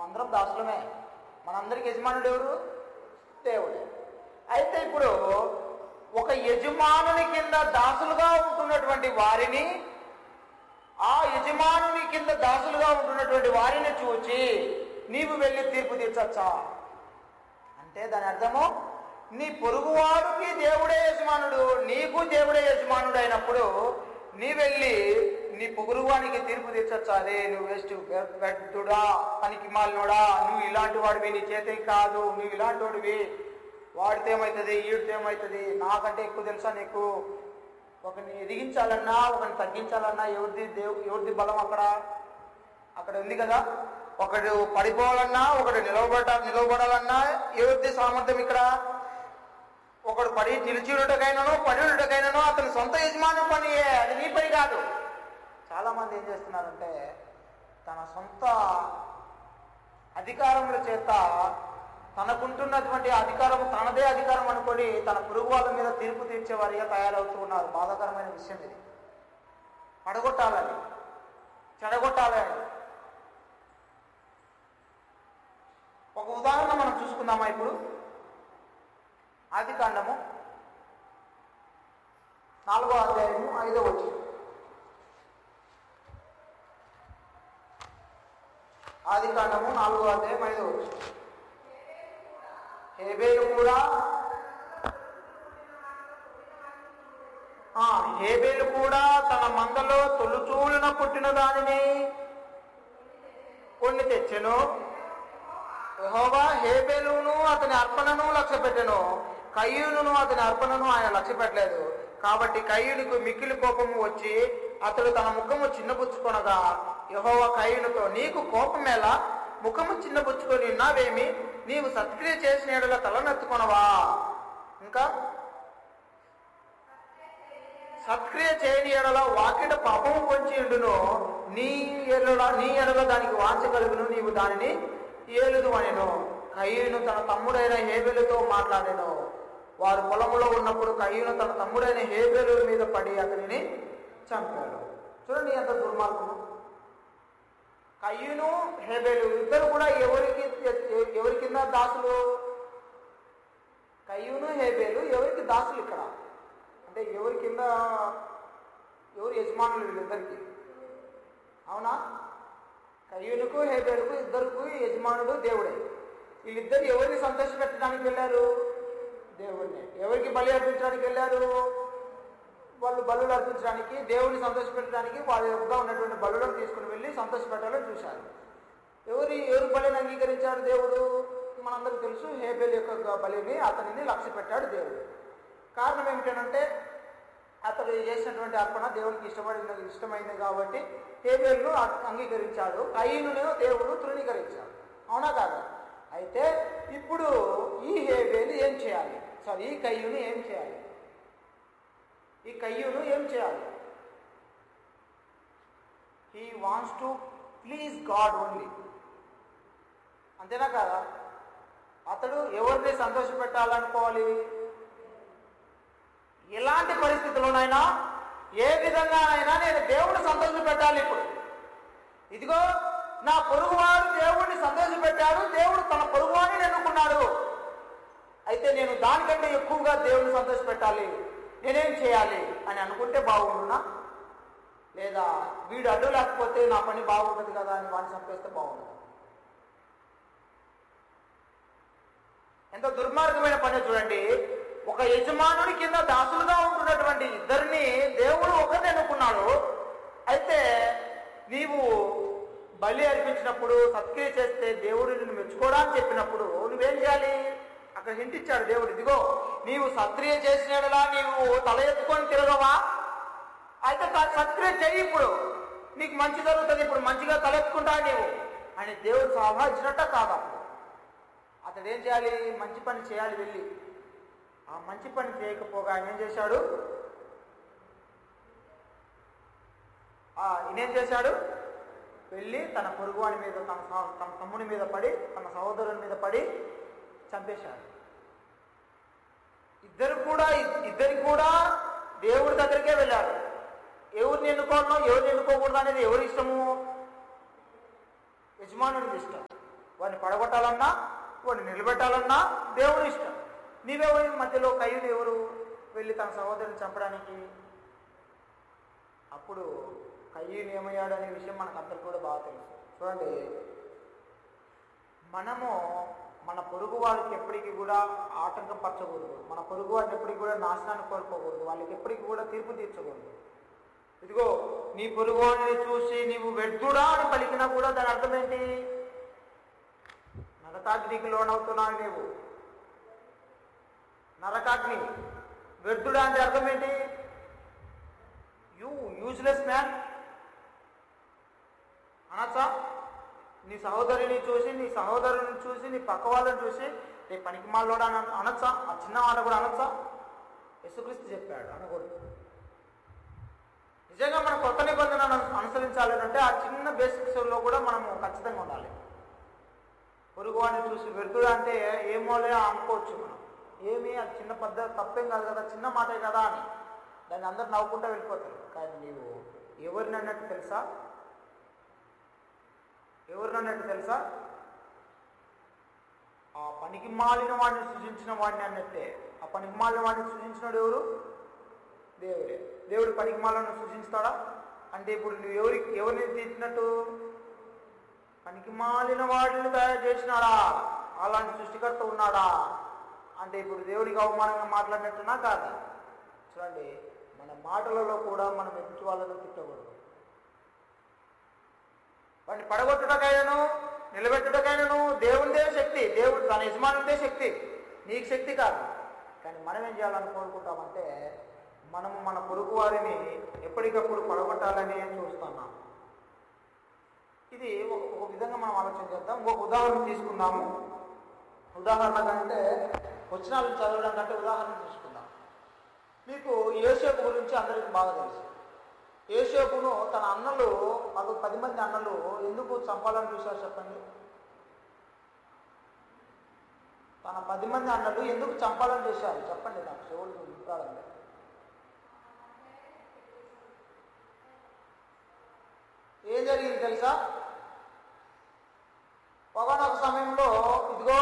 మనందరం దాసులమే మనందరికి యజమానుడు ఎవరు దేవుడు అయితే ఇప్పుడు ఒక యజమానుని కింద దాసులుగా ఉంటున్నటువంటి వారిని ఆ యజమానుని కింద దాసులుగా ఉంటున్నటువంటి వారిని చూచి నీవు వెళ్ళి తీర్పు తీర్చొచ్చా అంటే దాని అర్థము నీ పొరుగువాడికి దేవుడే యజమానుడు నీకు దేవుడే యజమానుడు అయినప్పుడు నీ వెళ్ళి నీ పొరుగువానికి తీర్పు తీర్చొచ్చా అదే నువ్వు వేస్ట్ పెట్టుడా పనికి మాలినోడా నువ్వు ఇలాంటి వాడివి నీ చేతికి కాదు నువ్వు ఇలాంటి వాడివి వాడితే ఏమవుతుంది ఈడితే ఏమవుతుంది నాకంటే ఎక్కువ తెలుసా నీకు ఒకరిని ఎదిగించాలన్నా ఒకరిని తగ్గించాలన్నా ఎవరిది దేవు ఎవరిది బలం అక్కడ అక్కడ ఉంది కదా ఒకడు పడిపోవాలన్నా ఒకడు నిలవబడ నిలవబడాలన్నా ఎవరిది సామర్థ్యం ఇక్కడ ఒకడు పడి నిలిచి ఉండటకైనాను పడి ఉండటకైనాను అతని సొంత యజమాని పని అది నీ పని కాదు చాలా మంది ఏం చేస్తున్నారంటే తన సొంత అధికారముల చేత తనకుంటున్నటువంటి అధికారం తనదే అధికారం అనుకొని తన పురుగు వాళ్ళ మీద తీర్పు తీర్చేవారిగా తయారవుతూ ఉన్నారు బాధాకరమైన విషయం ఇది పడగొట్టాలని చెడగొట్టాలని ఒక ఉదాహరణ మనం చూసుకుందామా ఇప్పుడు ఆది కాండము నాలుగో అధ్యాయము ఐదో వచ్చి ఆది కాండము నాలుగో అధ్యాయం ఐదో వచ్చి హేబేలు కూడా ఆ, హేబేలు కూడా తన మందలో తొలుచూలున పుట్టిన దానిని కొన్ని తెచ్చెను యెహోవా హేబేలును అతని అర్పణను లక్ష్య పెట్టెను కయ్యూను అతని అర్పణను ఆయన లక్ష్య పెట్టలేదు కాబట్టి కయ్యూనికి మిక్కిలి కోపము వచ్చి అతడు తన ముఖము చిన్నబుచ్చుకొనగా యహోవ కయ్యూనుతో నీకు కోపమేలా ముఖము చిన్నబుచ్చుకొని ఉన్నావేమి నీవు సత్క్రియ చేసిన ఎడల తలనెత్తుకొనవా ఇంకా సత్క్రియ చేయని ఎడల వాకిట పాపము పొంచి ఉండును నీ ఎడల నీ ఎడల దానికి వాంచ కలుగును నీవు దానిని ఏలుదు అనెను కయ్యూను తన తమ్ముడైన హేబెలుతో మాట్లాడెను వారు పొలములో ఉన్నప్పుడు కయ్యూను తన తమ్ముడైన హేబెలు మీద పడి అతనిని చంపాడు చూడండి ఎంత దుర్మార్గము కయ్యూను హేబెలు ఇద్దరు కూడా ఎవరికి ఎవరి కింద దాసులు కయ్యూను హేబేలు ఎవరికి దాసులు ఇక్కడ అంటే ఎవరి కింద ఎవరు యజమానులు వీళ్ళిద్దరికి అవునా కయ్యూనుకు హేబేలుకు ఇద్దరికి యజమానుడు దేవుడే వీళ్ళిద్దరు ఎవరిని సంతోషపెట్టడానికి వెళ్ళారు దేవుడిని ఎవరికి బలి అర్పించడానికి వెళ్ళారు వాళ్ళు బలులు అర్పించడానికి దేవుడిని సంతోషపెట్టడానికి వాళ్ళ యొక్క ఉన్నటువంటి బలులను తీసుకుని వెళ్ళి సంతోషపెట్టాలని చూశారు ఎవరి ఎవరి బలిని అంగీకరించాడు దేవుడు మనందరికీ తెలుసు హేబేల్ యొక్క బలిని అతనిని లక్ష్య పెట్టాడు దేవుడు కారణం ఏమిటంటే అతడు చేసినటువంటి అర్పణ దేవునికి ఇష్టపడినది ఇష్టమైంది కాబట్టి హేబేల్ను అ- అంగీకరించాడు కయ్యను దేవుడు తృణీకరించాడు అవునా కాదా అయితే ఇప్పుడు ఈ హేబేలు ఏం చేయాలి సారీ ఈ కయ్యును ఏం చేయాలి ఈ కయ్యును ఏం చేయాలి he wants to please god only అంతేనా కదా అతడు ఎవరిని సంతోషపెట్టాలనుకోవాలి ఎలాంటి పరిస్థితుల్లోనైనా ఏ విధంగానైనా నేను దేవుడిని సంతోషపెట్టాలి ఇప్పుడు ఇదిగో నా పొరుగువాడు దేవుడిని సంతోషపెట్టాడు దేవుడు తన పొరుగువాడిని ఎన్నుకున్నాడు అయితే నేను దానికంటే ఎక్కువగా దేవుడిని సంతోషపెట్టాలి నేనేం చేయాలి అని అనుకుంటే బాగుండునా లేదా వీడు అడ్డు లేకపోతే నా పని బాగుంటుంది కదా అని వాడిని చంపేస్తే బాగుంటుంది ఎంత దుర్మార్గమైన పని చూడండి ఒక యజమానుడి కింద దాసులుగా ఉంటున్నటువంటి ఇద్దరిని దేవుడు ఒకరిని ఎన్నుకున్నాడు అయితే నీవు బలి అర్పించినప్పుడు సత్క్రియ చేస్తే దేవుడు నిన్ను మెచ్చుకోవడానికి చెప్పినప్పుడు నువ్వేం చేయాలి అక్కడ హింటిచ్చాడు దేవుడు ఇదిగో నీవు సత్క్రియ చేసిన యెడల నీవు తల ఎత్తుకొని తిరగవా అయితే క- సత్క్రియ చెయ్యి ఇప్పుడు నీకు మంచి జరుగుతుంది ఇప్పుడు మంచిగా తలెత్తుకుంటా నీవు అని దేవుడు సహాయించినట్ట కాదా అప్పుడు అతడు ఏం చేయాలి మంచి పని చేయాలి వెళ్ళి ఆ మంచి పని చేయకపోగా ఆయన ఏం చేశాడు ఆ ఈయనేం చేశాడు వెళ్ళి తన పొరుగువాని మీద తన సహ- తన తమ్ముని మీద పడి తన సహోదరుని మీద పడి చంపేశాడు ఇద్దరు కూడా ఇద్దరు కూడా దేవుడి దగ్గరికే వెళ్ళారు ఎవరిని ఎన్నుకోవడం ఎవరిని ఎన్నుకోకూడదు అనేది ఎవరి ఇష్టము యజమానుడికి ఇష్టం వాడిని పడగొట్టాలన్నా వాడిని నిలబెట్టాలన్నా దేవుని ఇష్టం నీవెవరి మధ్యలో కయ్యూని ఎవరు వెళ్ళి తన సహోదరుని చంపడానికి అప్పుడు కయ్యూని ఏమయ్యాడు అనే విషయం మనకు అందరికి కూడా బాగా తెలుసు చూడండి మనము మన పొరుగు వాళ్ళకి ఎప్పటికీ కూడా ఆటంకం పరచకూడదు మన పొరుగు వారిని ఎప్పటికీ కూడా నాశనాన్ని కోరుకోకూడదు వాళ్ళకి ఎప్పటికీ కూడా తీర్పు తీర్చకూడదు ఇదిగో నీ పొరుగు వాడిని చూసి నీవు వ్యర్థుడా అని పలికినా కూడా దాని అర్థం ఏంటి నరకాగ్నికి లోనవుతున్నావు నీవు నరకాగ్ని వ్యర్థుడా అంటే అర్థం ఏంటి యూ యూజ్లెస్ మ్యాన్ అనొచ్చా నీ సహోదరిని చూసి నీ సహోదరుని చూసి నీ పక్క వాళ్ళని చూసి నీ పనికి మాలోడా అని అనొచ్చా ఆ చిన్న మాట కూడా అనొచ్చా యేసుక్రీస్తు చెప్పాడు అనకూడదు నిజంగా మన కొత్త నిబంధనను అనుసరించాలి అంటే ఆ చిన్న బేసిక్స్ లో కూడా మనము ఖచ్చితంగా ఉండాలి పొరుగు వాడిని చూసి వ్యర్థుడు అంటే ఏమోలే అనుకోవచ్చు మనం ఏమి అది చిన్న పద్ధతి తప్పేం కాదు కదా చిన్న మాటే కదా అని దాన్ని అందరు నవ్వుకుంటూ వెళ్ళిపోతారు కానీ నీవు ఎవరిని అన్నట్టు తెలుసా ఎవరిని అన్నట్టు తెలుసా ఆ పనికి మాలిన వాడిని సృజించిన వాడిని అన్నట్టే ఆ పనికి మాలిన వాడిని సృజించినాడు ఎవరు దేవుడే దేవుడు పనికి మాలను సృజిస్తాడా అంటే ఇప్పుడు నువ్వు ఎవరికి ఎవరిని తీర్చినట్టు పనికి మాలిన వాడిని తయారు చేసినాడా అలాంటి సృష్టికర్త ఉన్నాడా అంటే ఇప్పుడు దేవుడికి అవమానంగా మాట్లాడినట్టున్నా కాదా చూడండి మన మాటలలో కూడా మనం ఎదుటి వాళ్ళను తిట్టకూడదు వాడిని పడగొట్టుటకైనను నిలబెట్టుటకైనను దేవునిదే శక్తి దేవుడు తన యజమానుడిదే శక్తి నీకు శక్తి కాదు కానీ మనం ఏం చేయాలని కోరుకుంటామంటే మనం మన పొరుగు వారిని ఎప్పటికప్పుడు పడగొట్టాలని చూస్తున్నాం ఇది ఒక ఒక విధంగా మనం ఆలోచన చేద్దాం ఒక ఉదాహరణ తీసుకుందాము ఉదాహరణ కంటే వచనాలు చదవడం కంటే ఉదాహరణ తీసుకుందాం మీకు యోసేపు గురించి అందరికీ బాగా తెలుసు యోసేపును తన అన్నలు పది పది మంది అన్నలు ఎందుకు చంపాలని చూశారు చెప్పండి తన పది మంది అన్నలు ఎందుకు చంపాలని చూశారు చెప్పండి నాకు చెవులు విప్పాలంటే ఏం జరిగింది తెలుసా ఒకనొక సమయంలో ఇదిగో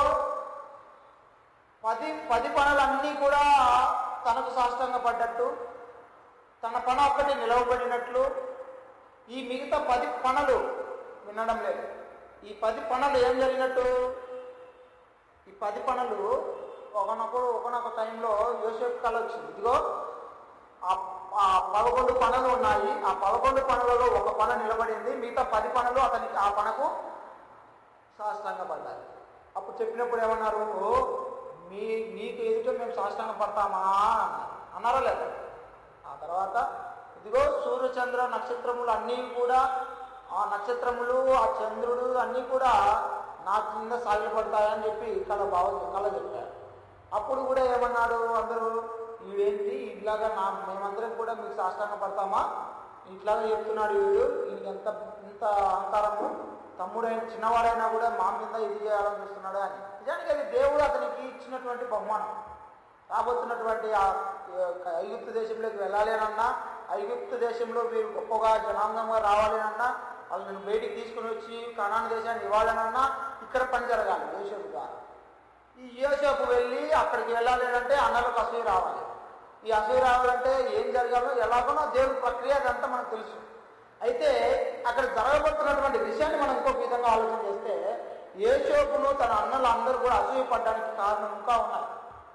పది పది పనులన్నీ కూడా తనకు సాష్టంగా పడ్డట్టు తన పన ఒక్కటి నిలవబడినట్లు ఈ మిగతా పది పనులు వినడం లేదు ఈ పది పనులు ఏం జరిగినట్టు ఈ పది పనులు ఒకనొకడు ఒకనొక టైంలో యోసేపు కళ వచ్చింది ఇదిగో ఆ- ఆ పదకొండు పనులు ఉన్నాయి ఆ పదకొండు పనులలో ఒక పన నిలబడింది మిగతా పది పనులు అతనికి ఆ పనకు సాష్టాంగ పడ్డాయి అప్పుడు చెప్పినప్పుడు ఏమన్నారు "ఓ, మీ నీకు ఎదుట మేము సాష్టాంగ పడతామా అన్నారు అన్నారా లేదా ఆ తర్వాత ఇదిగో సూర్యచంద్ర నక్షత్రములు అన్నీ కూడా ఆ నక్షత్రములు ఆ చంద్రుడు అన్నీ కూడా నా కింద సాగిపడతాయని చెప్పి కళ బావ కళ చెప్పారు అప్పుడు కూడా ఏమన్నాడు అందరూ ఇవేంటి ఇట్లాగా నా మేమందరం కూడా మీకు సాష్టాంగ పడతామా ఇట్లాగా చెప్తున్నాడు వీడు వీడికి ఎంత ఇంత అహంకారము తమ్ముడైన చిన్నవాడైనా కూడా మా మీద ఇది చేయాలని చూస్తున్నాడు అని నిజానికి అది దేవుడు అతనికి ఇచ్చినటువంటి బహుమానం రాబోతున్నటువంటి ఆ ఆ ఐగుప్తు దేశంలోకి వెళ్ళాలి అన్నా ఐగుప్తు దేశంలో మీరు గొప్పగా జనాంగంగా రావాలి అన్నా వాళ్ళు నేను బయటికి తీసుకుని వచ్చి కణాన్ దేశాన్ని ఇవ్వాలనన్నా ఇక్కడ పని జరగాలి యోసేపు ద్వారా ఈ యోసేపు వెళ్ళి అక్కడికి వెళ్ళాలి అంటే అన్నలకు అసూయ రావాలి ఈ అసూయ రావాలంటే ఏం జరగాలో ఎలాగోనో దేవుడి ప్రక్రియ అదంతా మనకు తెలుసు అయితే అక్కడ జరగబోతున్నటువంటి విషయాన్ని మనం ఇంకొక విధంగా ఆలోచన చేస్తే యోసేపును తన అన్నలు అందరూ కూడా అసూయ పడడానికి కారణం ఇంకా ఉన్నాయి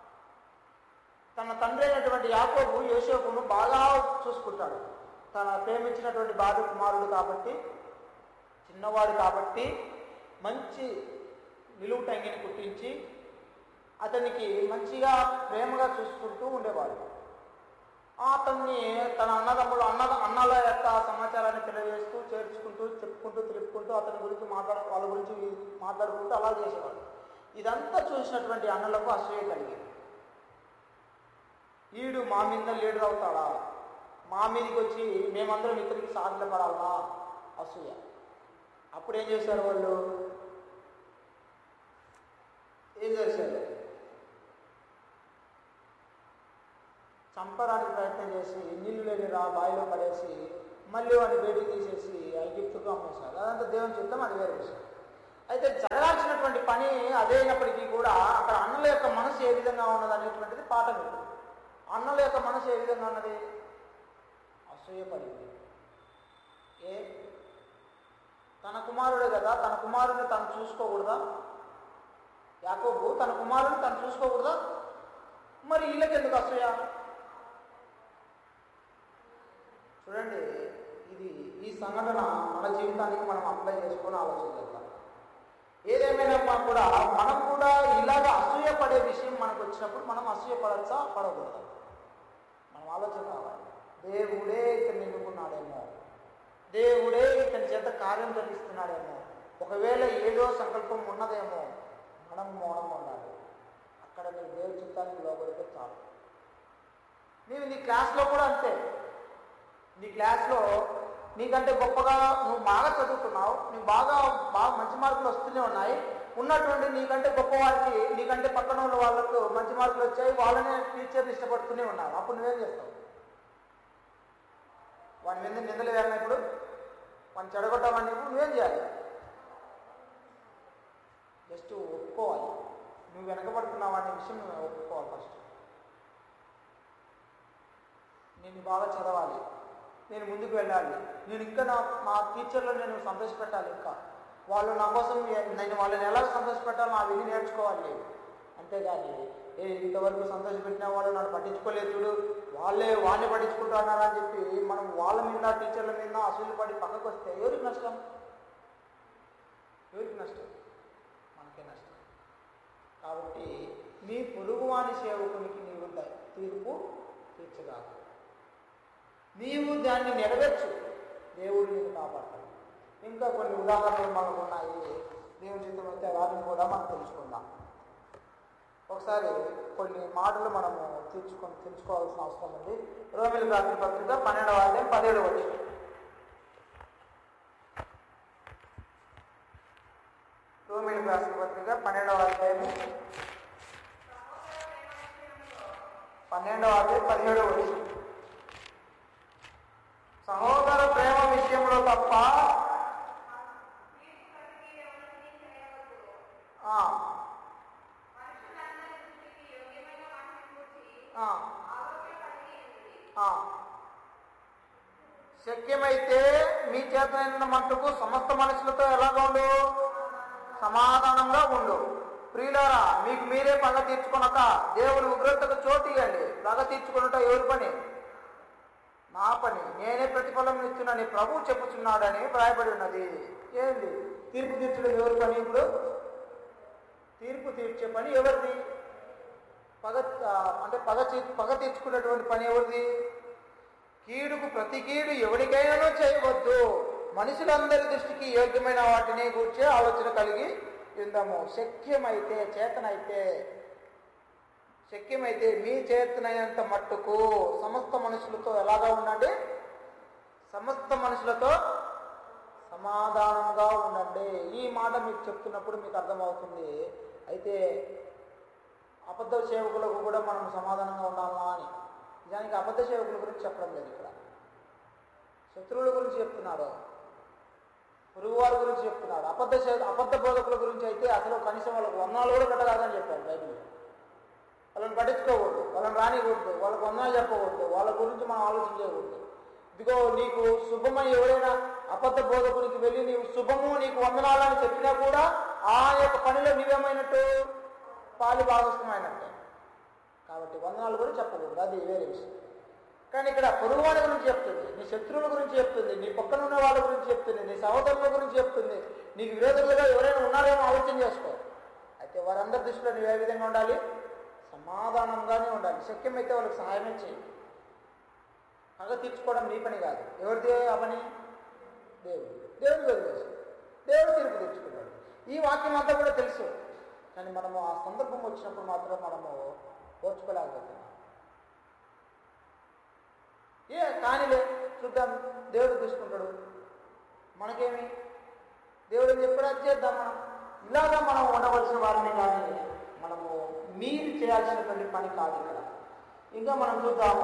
తన తండ్రి అయినటువంటి యాకోబు యోసేపును బాగా చూసుకుంటాడు తన ప్రేమించినటువంటి బాధ కుమారుడు కాబట్టి చిన్నవాడు కాబట్టి మంచి నిలువు టంగిని కుట్టించి అతనికి మంచిగా ప్రేమగా చూసుకుంటూ ఉండేవాడు అతన్ని తన అన్నదమ్ములు అన్న అన్నల యొక్క సమాచారాన్ని తెలియజేస్తూ చేర్చుకుంటూ చెప్పుకుంటూ తెలుపుకుంటూ అతని గురించి మాట్లాడు వాళ్ళ గురించి మాట్లాడుకుంటూ అలా చేసేవాడు ఇదంతా చూసినటువంటి అన్నలకు అసూయ కలిగింది ఈడు మా మీద లీడర్ అవుతాడా మా మీదకి వచ్చి మేమందరం ఇతనికి సాగిలపడాలా అసూయ అప్పుడు ఏం చేశారు వాళ్ళు ఏం చేశారు చంపడానికి ప్రయత్నం చేసి నీళ్లు లేని రా బావిలో పడేసి మళ్ళీ వాడిని బయటికి తీసేసి ఐగిప్తుకు అమ్మేశారు అదంతా దేవుని చిత్తం అది వేరే విషయం అయితే జరగాల్సిన చేయాల్సినటువంటి పని అదేనప్పటికీ కూడా అక్కడ అన్నల యొక్క మనసు ఏ విధంగా ఉన్నది అనేటువంటిది పాఠం ఇప్పుడు అన్నల యొక్క మనసు ఏ విధంగా ఉన్నది అసూయపడింది ఏ తన కుమారుడే కదా తన కుమారుడిని తను చూసుకోకూడదా యాకోబు తన కుమారుడిని తను చూసుకోకూడదా మరి వీళ్ళకి ఎందుకు అసూయ చూడండి ఇది ఈ సంఘటన మన జీవితానికి మనం అప్లై చేసుకొని ఆలోచన చేద్దాం ఏదేమైనా మా- కూడా మనం కూడా ఇలాగ అసూయ పడే విషయం మనకు వచ్చినప్పుడు మనం అసూయ పడచ్చా పడకూడదు మనం ఆలోచన కావాలి దేవుడే ఇతన్ని ఎన్నుకున్నాడేమో దేవుడే ఇతని చేత కార్యం జరిగిస్తున్నాడేమో ఒకవేళ ఏదో సంకల్పం ఉన్నదేమో మనం మౌనంగా ఉండాలి అక్కడ మీరు దేవుడి చిత్తానికి లోపలికి చాలు నీవు నీ క్లాస్లో కూడా అంతే నీ క్లాస్లో నీకంటే గొప్పగా నువ్వు బాగా చదువుతున్నావు నువ్వు బాగా బాగా మంచి మార్కులు వస్తూనే ఉన్నాయి ఉన్నటువంటి నీకంటే గొప్ప వారికి నీకంటే పక్కన ఉన్న వాళ్ళకు మంచి మార్కులు వచ్చాయి వాళ్ళనే టీచర్ని ఇష్టపడుతూనే ఉన్నావు అప్పుడు నువ్వేం చేస్తావు వాని మీద నిందలు వేరినప్పుడు వాడిని చెడగొట్టామన్నప్పుడు నువ్వేం చేయాలి జస్ట్ ఒప్పుకోవాలి నువ్వు వెనకబడుతున్నావు అనే విషయం నువ్వు ఒప్పుకోవాలి ఫస్ట్ నేను బాగా చదవాలి నేను ముందుకు వెళ్ళాలి నేను ఇంకా నా మా టీచర్లో నేను సంతోషపెట్టాలి ఇంకా వాళ్ళు నా కోసం ఏ- నేను వాళ్ళని ఎలా సంతోషపెట్టాలో నా విధి నేర్చుకోవాలి అంతేగాని ఏ ఇంతవరకు సంతోషపెట్టిన వాళ్ళు నన్ను పట్టించుకోలేదు చూడు వాళ్ళే వాళ్ళని పట్టించుకుంటున్నారు అని చెప్పి మనం వాళ్ళ మీద టీచర్ల మీద అసలు పడి పక్కకు వస్తే ఎవరికి నష్టం ఎవరికి నష్టం మనకే నష్టం కాబట్టి నీ పొరుగువాని సేవకునికి నీవు ద- తీర్పు తీర్చగాకు నీవు దాన్ని నెరవేర్చు దేవుడు నీకు కాపాడతాడు ఇంకా కొన్ని ఉదాహరణలు మనకు ఉన్నాయి దేవుని చిత్తం అయితే వాటిని కూడా మనం తెలుసుకుందాం ఒకసారి కొన్ని మాటలు మనము తీర్చుకొని తెలుసుకోవాల్సిన అవసరం ఉంది రోమిల్ రాత్రి పత్రిక పన్నెండవ అధ్యాయం పదిహేడు వచ్చి రోమిల్ రాత్రి పత్రిక పన్నెండవ అధ్యాయం పన్నెండవ అధ్యాయం పదిహేడవ వచ్చి సహోదర ప్రేమ విషయంలో తప్ప ఆ, ఆ, ఆ. శక్యమైతే మీ చేతనైన మట్టుకు సమస్త మనుషులతో ఎలాగా ఉండు సమాధానంగా ఉండు ప్రియులారా మీకు మీరే పగ తీర్చుకొనక దేవుని ఉగ్రతకు చోటు ఇవ్వండి పగ తీర్చుకొనుట ఎవరి పని నా పని నేనే ప్రతిఫలం ఇస్తున్నానని ప్రభు చెప్పుచున్నాడని వ్రాయబడి ఉన్నది ఏంది తీర్పు తీర్చడం ఎవరి పని ఇప్పుడు తీర్పు తీర్చే పని ఎవరిది పగ ఆ, అంటే పగ తీ- పగ తీర్చుకున్నటువంటి పని ఎవరిది కీడుకు ప్రతి కీడు ఎవరికైనా చేయవద్దు మనుషులందరి దృష్టికి యోగ్యమైన వాటిని కూర్చే ఆలోచన కలిగి ఉందాము శక్యమైతే చేతనైతే శక్యమైతే మీ చేతనైనంత మట్టుకు సమస్త మనుషులతో ఎలాగా ఉండండి సమస్త మనుషులతో సమాధానంగా ఉండండి ఈ మాట మీకు చెప్తున్నప్పుడు మీకు అర్థమవుతుంది అయితే అబద్ధ సేవకులకు కూడా మనం సమాధానంగా ఉండాలా అని నిజానికి అబద్ధ సేవకుల గురించి చెప్పడం లేదు ఇక్కడ శత్రువుల గురించి చెప్తున్నాడు పొరుగువారి గురించి చెప్తున్నాడు అబద్ధ సే- అబద్ధ బోధకుల గురించి అయితే అసలు కనీసం వాళ్ళకు వందనాలు కూడా కట్టరాదని చెప్పాడు బైబిల్ వాళ్ళని పట్టించుకోకూడదు వాళ్ళని రానికూడదు వాళ్ళకు వందనాలు చెప్పకూడదు వాళ్ళ గురించి మనం ఆలోచన చేయకూడదు ఇదిగో నీకు శుభమని ఎవరైనా అబద్ధ బోధకునికి వెళ్ళి నీవు శుభము నీకు వందనాలని చెప్పినా కూడా ఆ యొక్క పనిలో నీవేమైనట్టు పాలు భాగస్థమైనట్టే కాబట్టి వందనాలు కూడా చెప్పకూడదు అది వేరే విషయం కానీ ఇక్కడ పొరుగువాడి గురించి చెప్తుంది నీ శత్రువుల గురించి చెప్తుంది నీ పక్కన ఉన్న వాళ్ళ గురించి చెప్తుంది నీ సహోదరుల గురించి చెప్తుంది నీకు విరోధులుగా ఎవరైనా ఉన్నారేమో ఆలోచన చేసుకో అయితే వారందరి దృష్టిలో నువ్వు ఏ విధంగా ఉండాలి సమాధానంగానే ఉండాలి శక్యమైతే వాళ్ళకి సహాయమే చేయి పగ తీర్చుకోవడం నీ పని కాదు ఎవరిది ఆ పని దేవుడు దేవుడు వదిలేసి దేవుడు తీర్పు తెచ్చుకున్నాడు ఈ వాక్యం అంతా కూడా తెలుసు కానీ మనము ఆ సందర్భం వచ్చినప్పుడు మాత్రం మనము ఓర్చుకోలేకపోతున్నాం ఏ కానిలే చూద్దాం దేవుడు తీసుకుంటాడు మనకేమి దేవుడు ఏం చెప్పాడు అది చేద్దాం మనం ఇలాగా మనం ఉండవలసిన వారిని కానీ మనము మీరు చేయాల్సినటువంటి పని కాదు ఇక్కడ ఇంకా మనం చూద్దాము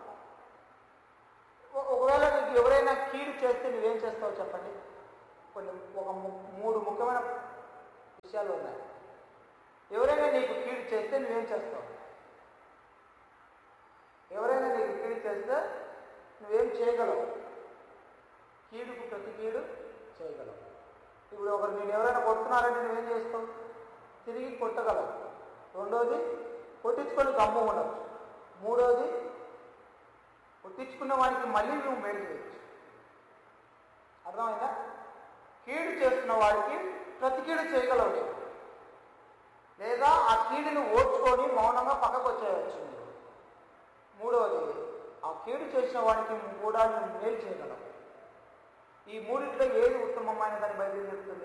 ఒ- ఒకవేళ నీకు ఎవరైనా కీడు చేస్తే నువ్వేం చేస్తావు చెప్పండి కొన్ని ఒక ము- మూడు ముఖ్యమైన విషయాలు ఉన్నాయి ఎవరైనా నీకు కీడు చేస్తే నువ్వేం చేస్తావు ఎవరైనా నీకు కీడు చేస్తే నువ్వేం చేయగలవు కీడుకు ప్రతి కీడు చేయగలవు ఇప్పుడు ఒకరు నేను ఎవరైనా కొడుతున్నారంటే నువ్వేం చేస్తావు తిరిగి కొట్టగలవు రెండోది కొట్టించుకొని గమ్ము ఉండవు మూడోది కొట్టించుకున్న వాడికి మళ్ళీ నువ్వు మేలు చేయొచ్చు అర్థమైందా కీడు చేస్తున్న వాడికి ప్రతి కీడు చేయగలవు నీవు. లేదా ఆ కీడుని ఓడ్చుకొని మౌనంగా పక్కకు వచ్చేయచ్చు మీరు మూడవది ఆ కీడు చేసిన వాడికి కూడా నువ్వు మేలు చేయగలవు ఈ మూడింటిలో ఏది ఉత్తమమైనదని బైబిల్ చెప్తుంది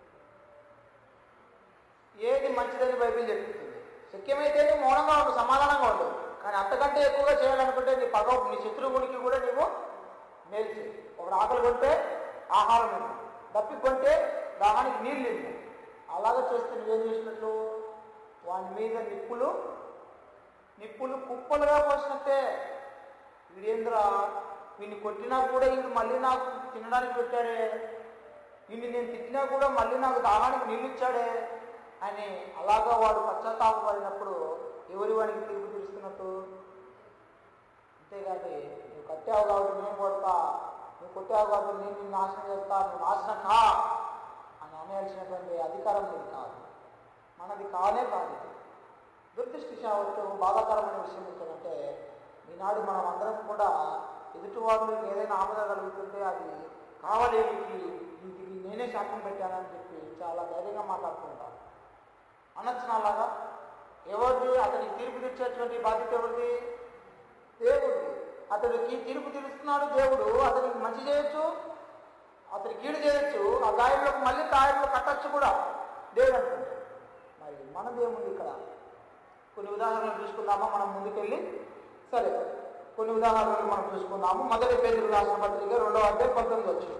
ఏది మంచిదని బైబిల్ చెప్తుంది శక్యమైతే నువ్వు మౌనంగా ఉండు సమాధానంగా ఉండు కానీ అంతకంటే ఎక్కువగా చేయాలనుకుంటే నీ పగ నీ శత్రువునికి కూడా నీవు మేలు చేయి ఒకడు ఆకలి కొంటే ఆహారం ఇవ్వు దప్పి కొంటే దాహానికి నీళ్ళు ఇవ్వు అలాగ చేస్తే నువ్వేం చేసినట్లు వాని మీద నిప్పులు నిప్పులు కుప్పలుగా పోసినట్టే వీడేంద్రా వీడిని కొట్టినా కూడా వీడు మళ్ళీ నాకు తినడానికి పెట్టాడే వీడిని నేను తిట్టినా కూడా మళ్ళీ నాకు దాహానికి నీళ్ళు ఇచ్చాడే అని అలాగా వాడు పశ్చాత్తాపడినప్పుడు ఎవరి వాడికి తీర్పు తీరుస్తున్నట్టు అంతేగాని నువ్వు కట్టావు కాబట్టి నేను కొడతా నువ్వు కొట్టావు కాబట్టి నేను నిన్ను నాశనం చేస్తా నువ్వు నాశనం కా అని అనేయాల్సినటువంటి అధికారం నీది కాదు మనది కానే కాదు ఇది. దురదృష్టవశాత్తు బాధాకరమైన విషయం ఏంటంటే ఈనాడు మనం అందరం కూడా ఎదుటివాళ్ళకి ఏదైనా ఆపద కలుగుతుంటే అది కావాలి వీరికి వీటికి నేనే శాపం పెట్టానని చెప్పి చాలా ధైర్యంగా మాట్లాడుతుంటాం అనొచ్చిన అలాగా ఎవరిది అతనికి తీర్పు తెచ్చేటువంటి బాధ్యత ఎవరిది దేవుడిది అతడికి తీర్పు తీరుస్తున్నాడు దేవుడు అతనికి మంచి చేయొచ్చు అతని కీడు చేయొచ్చు ఆ గాయంలోకి మళ్ళీ గాయంలో కట్టచ్చు కూడా దేవుడు అంటుంది మరి మనది ఏముంది ఇక్కడ కొన్ని ఉదాహరణలు చూసుకుందామా మనం ముందుకెళ్ళి సరే కొన్ని ఉదాహరణలు మనం చూసుకుందాము మొదటి పేదలు రాసిన పత్రిక రెండవ అధ్యాయం పంతొమ్మిది వచ్చు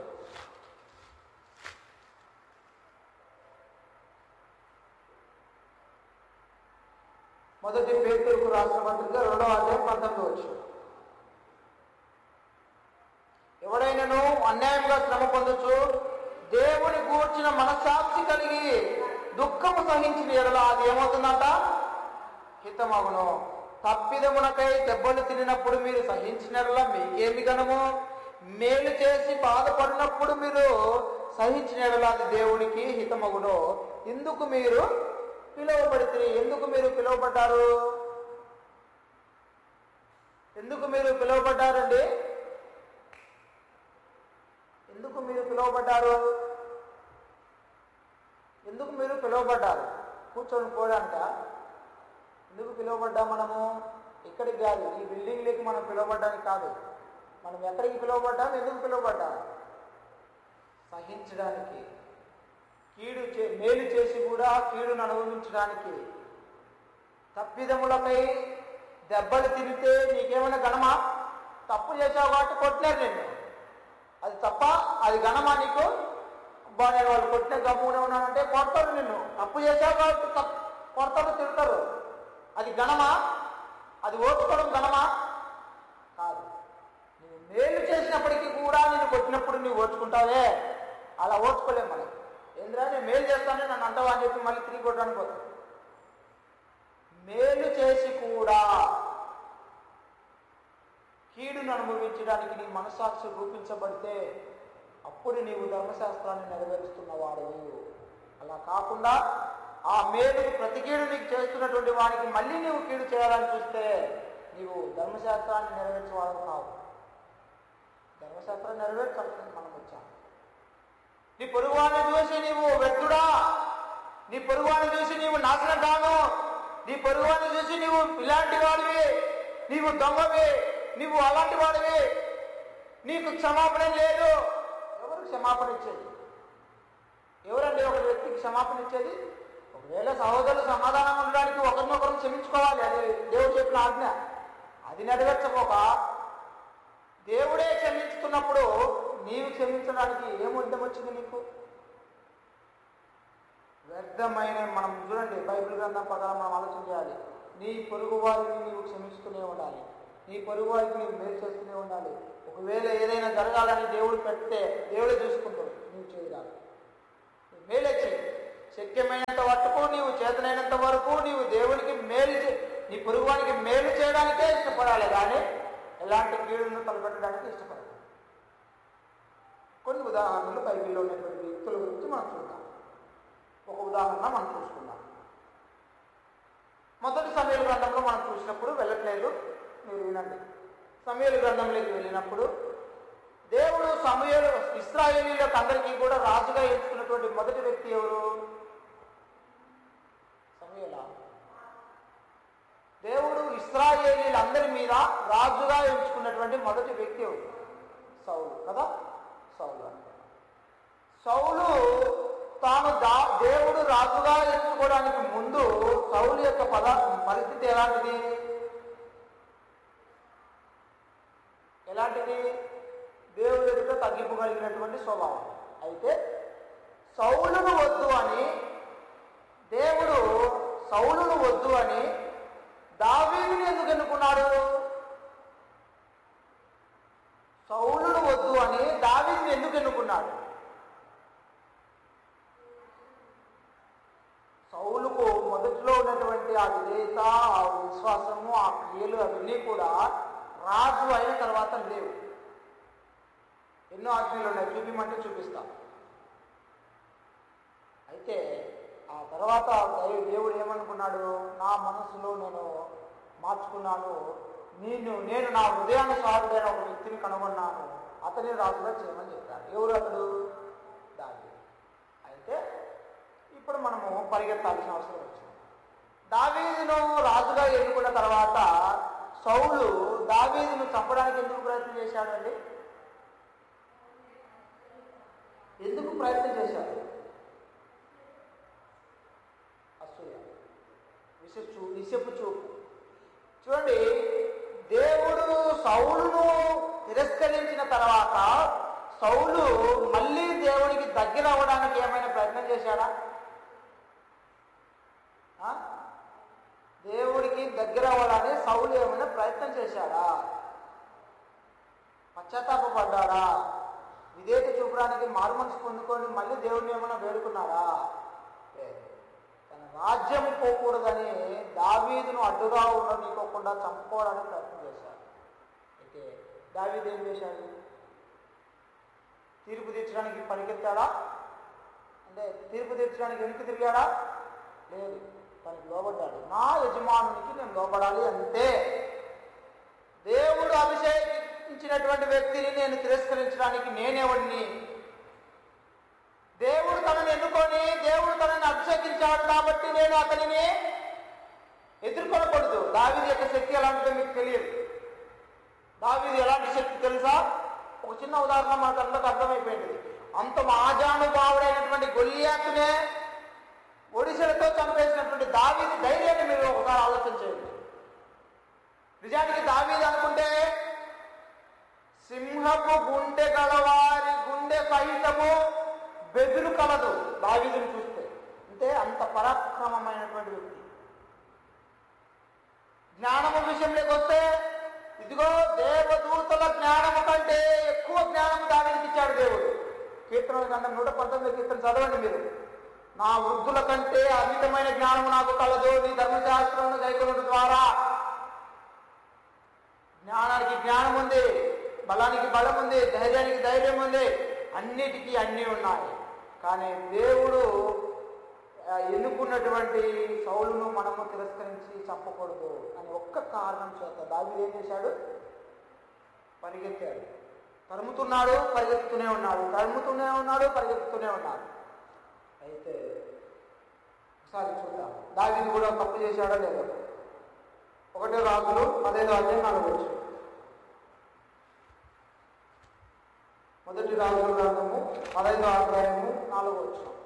మొదటి పేదలకు రాసిన పత్రిక రెండవ అధ్యాయం పంతొమ్మిది వచ్చు ఎవడైనాను అన్యాయంగా శ్రమ పొందొచ్చు దేవుని గూర్చిన మనస్సాక్షి కలిగి దుఃఖము సహించిన ఎడల అది ఏమవుతుందంట హితమగును తప్పిదమునకై దెబ్బలు తినినప్పుడు మీరు సహించినట్లా మీకేమి గనము మేలు చేసి బాధపడినప్పుడు మీరు సహించిన ఎడల అది దేవునికి హితమగును ఎందుకు మీరు పిలువబడితే ఎందుకు మీరు పిలువబడ్డారు ఎందుకు మీరు పిలువబడ్డారండి ఎందుకు మీరు పిలువబడ్డారు ఎందుకు మీరు పిలువబడ్డారు కూర్చొని పోడానిక ఎందుకు పిలువబడ్డా మనము ఇక్కడికి కాదు ఈ బిల్డింగ్లోకి మనం పిలువబడ్డానికి కాదు మనం ఎక్కడికి పిలువబడ్డాం ఎందుకు పిలువబడ్డాం సహించడానికి కీడు చే మేలు చేసి కూడా కీడును అనుభవించడానికి తప్పిదములపై దెబ్బలు తిరిగితే నీకేమైనా గణమా తప్పు చేసావు కాబట్టి కొట్టినారు నేను అది తప్ప అది గణమా నీకు అబ్బా నేను వాళ్ళు కొట్టిన గమ్మునే ఉన్నానంటే కొడతారు నిన్ను తప్పు చేసావు కాబట్టి తప్పు కొడతారు తిడతారు అది గణమా అది ఓర్చుకోవడం గణమా కాదు నువ్వు మేలు చేసినప్పటికీ కూడా నేను కొట్టినప్పుడు నువ్వు ఓర్చుకుంటావే అలా ఓర్చుకోలేము మనం ఏంద్రా నేను మేలు చేస్తానే నన్ను అంటావా అని చెప్పి మళ్ళీ తిరిగి కొట్టడానికి పోతాను మేలు చేసి కూడా కీడును అనుభవించడానికి నీ మనస్సాక్షి రూపించబడితే అప్పుడు నీవు ధర్మశాస్త్రాన్ని నెరవేరుస్తున్న వాడవు అలా కాకుండా ఆ మేలు ప్రతి కీడు నీకు చేస్తున్నటువంటి వాడికి మళ్ళీ నీవు కీడు చేయాలని చూస్తే నీవు ధర్మశాస్త్రాన్ని నెరవేర్చేవాడు కావు ధర్మశాస్త్రాన్ని నెరవేర్చాల్సింది మనం వచ్చాం నీ పొరుగువాడిని చూసి నీవు వ్యక్తుడా నీ పొరుగువాడిని చూసి నీవు నాశనం కాను నీ పొరుగువాడిని చూసి నీవు ఇలాంటి వాడివి నీవు దొంగవి నీవు అలాంటి వాడివి నీకు క్షమాపణ లేదు ఎవరు క్షమాపణ ఇచ్చేది ఎవరండి ఒక వ్యక్తికి క్షమాపణ ఇచ్చేది ఒకవేళ సహోదరులు సమాధానం ఉండడానికి ఒకరినొకరు క్షమించుకోవాలి అది దేవుడు చెప్పిన ఆజ్ఞ అది నెరవేర్చబోక దేవుడే క్షమించుతున్నప్పుడు నీవు క్షమించడానికి ఏం ఉద్యమం వచ్చింది నీకు వ్యర్థమైన మనం చూడండి బైబిల్ గ్రంథం ప్రకారం మనం ఆలోచన చేయాలి నీ పొరుగు వారిని నీవు క్షమిస్తూనే ఉండాలి నీ పొరుగు వారికి నీవు మేలు చేస్తూనే ఉండాలి ఒకవేళ ఏదైనా జరగాలని దేవుడు పెడితే దేవుడే చూసుకుంటాడు నీవు చేయరాదు నువ్వు మేలే చేయి శక్యమైనంత వరకు నీవు చేతనైనంత వరకు నీవు దేవునికి మేలు చే- నీ పొరుగువానికి మేలు చేయడానికే ఇష్టపడాలి కానీ ఎలాంటి కీడును తలపెట్టడానికి ఇష్టపడాలి కొన్ని ఉదాహరణలు బైబిల్లో ఉన్నటువంటి వ్యక్తుల గురించి మనం చూద్దాం ఒక ఉదాహరణ మనం చూసుకుందాం మొదటి సమయాల గ్రంథంలో మనం చూసినప్పుడు వెళ్ళట్లేదు మీరు వినండి సమయాల గ్రంథంలోకి వెళ్ళినప్పుడు దేవుడు సమయాలు ఇస్రాయేలీలకు అందరికీ కూడా రాజుగా ఎంచుకున్నటువంటి మొదటి వ్యక్తి ఎవరు సమయల దేవుడు ఇస్రాయేలీలందరి మీద రాజుగా ఎంచుకున్నటువంటి మొదటి వ్యక్తి ఎవరు సౌలు కదా సౌలు అంటే సౌలు తాను దా దేవుడు రాజుగా ఎంచుకోవడానికి ముందు సౌలు యొక్క పద పరిస్థితి ఎలాంటిది ఎలాంటిది దేవుడు ఎదుట తగ్గింపు కలిగినటువంటి స్వభావం అయితే సౌలును వద్దు అని దేవుడు సౌలును వద్దు అని దావీదుని ఎందుకు ఎన్నుకున్నాడు సౌలును వద్దు అని దావీదుని ఎందుకు ఎన్నుకున్నాడు సౌలుకు మొదట్లో ఉన్నటువంటి ఆ విధేయత ఆ విశ్వాసము ఆ క్రియలు అవన్నీ కూడా రాజు అయిన తర్వాత లేవు ఎన్నో ఆజ్ఞలు ఉన్నాయి చూపిమంటే చూపిస్తా అయితే ఆ తర్వాత దైవ- దేవుడు ఏమనుకున్నాడు నా మనసులో నేను మార్చుకున్నాను నేను నేను నా హృదయానుసారుడైన ఒక వ్యక్తిని కనుగొన్నాను అతని రాజుగా చేయమని చెప్పాడు ఎవరు అతడు దావీదు అయితే ఇప్పుడు మనము పరిగెత్తాల్సిన అవసరం వచ్చింది దావీదును రాజుగా ఎన్నుకున్న తర్వాత సౌలు దావీదును చంపడానికి ఎందుకు ప్రయత్నం చేశాడండి ఎందుకు ప్రయత్నం చేశాడు అసూయ విషచూ విషపు చూపు చూడండి దేవుడు సౌలును తిరస్కరించిన తర్వాత సౌలు మళ్ళీ దేవుడికి దగ్గర అవ్వడానికి ఏమైనా ప్రయత్నం చేశాడా ఆ? దేవుడికి దగ్గర అవ్వడానికి సౌలు ఏమైనా ప్రయత్నం చేశాడా పశ్చాత్తాపడ్డాడా విధేయత చూపడానికి మారుమనసు పొందుకొని మళ్ళీ దేవుడిని ఏమైనా వేడుకున్నాడా లేదు. తన రాజ్యం పోకూడదని దావీదును అడ్డుగా ఉండనీకోకుండా చంపుకోవడానికి ప్రయత్నం చేశాడు అయితే దావీదు ఏం చేశాడు తీర్పు తీర్చడానికి పరిగెత్తాడా అంటే తీర్పు తీర్చడానికి వెనక్కి తిరిగాడా లేదు తనకి లోబడ్డాడు నా యజమానునికి నేను లోబడాలి అంతే దేవుడు అభిషేకించినటువంటి వ్యక్తిని నేను తిరస్కరించడానికి నేనెవడిని దేవుడు తనని ఎన్నుకొని దేవుడు తనని అభిషేకించాడు కాబట్టి నేను అతనిని ఎదుర్కొనకూడదు దావీది యొక్క శక్తి ఎలాంటిదో మీకు తెలియదు దావీది ఎలాంటి శక్తి తెలుసా ఒక చిన్న ఉదాహరణ మనకు అందరికి అర్థమైపోయింది అంత మహాజానుభావుడైనటువంటి గొల్లియాతునే ఒడిశలతో చంపేసినటువంటి దావీది ధైర్యాన్ని మీరు ఒకసారి ఆలోచన చేయండి నిజానికి దావీది అనుకుంటే సింహపు గుండె గలవారి గుండె సహితము బెదురు కలదు దావీదుని చూస్తే అంటే అంత పరాక్రమమైనటువంటి వ్యక్తి జ్ఞానము విషయంలోకి వస్తే ఇదిగో దేవదూతల జ్ఞానము కంటే ఎక్కువ జ్ఞానం దానికి ఇచ్చాడు దేవుడు కీర్తన గ్రంథం నూట పంతొమ్మిది కీర్తన చదవండి మీరు నా వృద్ధుల కంటే అమితమైన జ్ఞానము నాకు కలదు నీ ధర్మశాస్త్రమును గైకొనడం ద్వారా జ్ఞానానికి జ్ఞానం ఉంది బలానికి బలం ఉంది ధైర్యానికి ధైర్యం ఉంది అన్నిటికీ అన్నీ ఉన్నాయి కానీ దేవుడు ఆ, ఎన్నుకున్నటువంటి సౌలును మనము తిరస్కరించి చంపకూడదు అని ఒక్క కారణం చేత దావీదు ఏం చేశాడు పరిగెత్తాడు తరుముతున్నాడు పరిగెత్తుతూనే ఉన్నాడు తరుముతూనే ఉన్నాడు పరిగెత్తుతూనే ఉన్నాడు అయితే ఒకసారి చూద్దాం దావీదు కూడా తప్పు చేశాడో లేదో ఒకటే రాజులు పదహైదు అధ్యాయం నాలుగు వచ్చు మొదటి రాజుల గ్రంథము పదహైదు అధ్యాయము నాలుగు వచ్చు